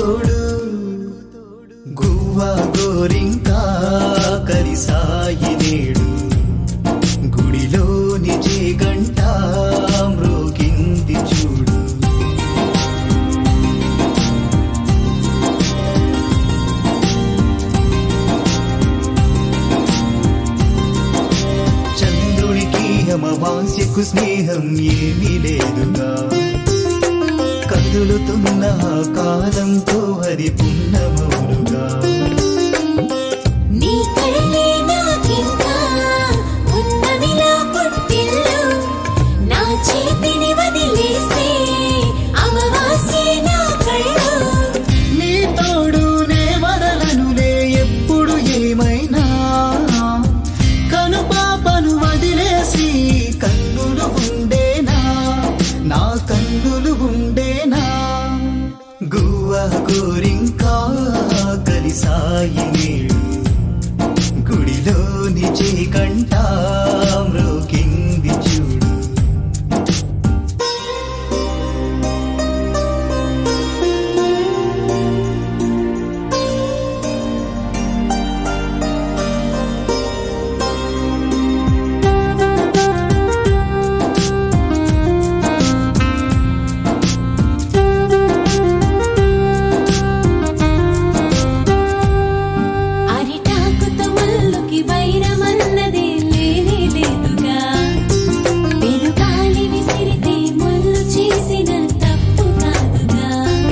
తోడు గువ్వ గోరింకా కలిసాయి నేడు గుడిలోని జే గంట మ్రోగింది చూడు చంద్రుడికి అమవాస్యకు స్నేహం ఏమీ లేదుగా కదులుతున్న ఆ కాలంతో హరి పున్నమౌనుగా నీ కళ్ళే నాకింకా ఉన్నవిలా పుట్టిల్లు నా చేతిని వదిలేస్తే అమావాస్యే నా కళ్ళు నీ తోడు నే వదలనులే ఎప్పుడు ఏమైనా కను పాపను వదిలేసి కన్నులు ఉండేనా నా కన్నులు ఉండేనా గువ్వ గోరింకా కలిసాయి నేడు గుడిలోని చీకంట మ్రోకింది చూడు అరిటాకుతో ముల్లుకి వైరమన్నదే లేనే లేదుగా పెనుగాలి విసిరితే ముల్లు చేసిన తప్పు కాదుగా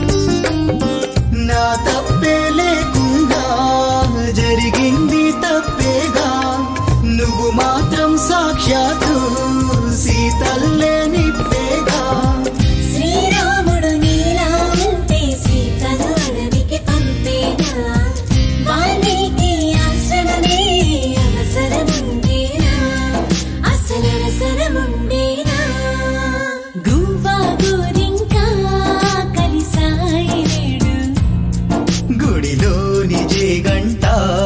నా తప్పే లేకుండా జరిగింది తప్పేగా నువ్వు మాత్రం సాక్షాత్తు సీతల్లే నిప్పేగా శ్రీరాముడు నీలా ఉంటే సీతను అడవికి పంపేనా వాల్మీకి ఆశ్రమమే అవసరముండేనా అసలు అవసరముండేనా గువ్వా గోరింకా కలిసాయి నేడు గుడిలోని జే గంట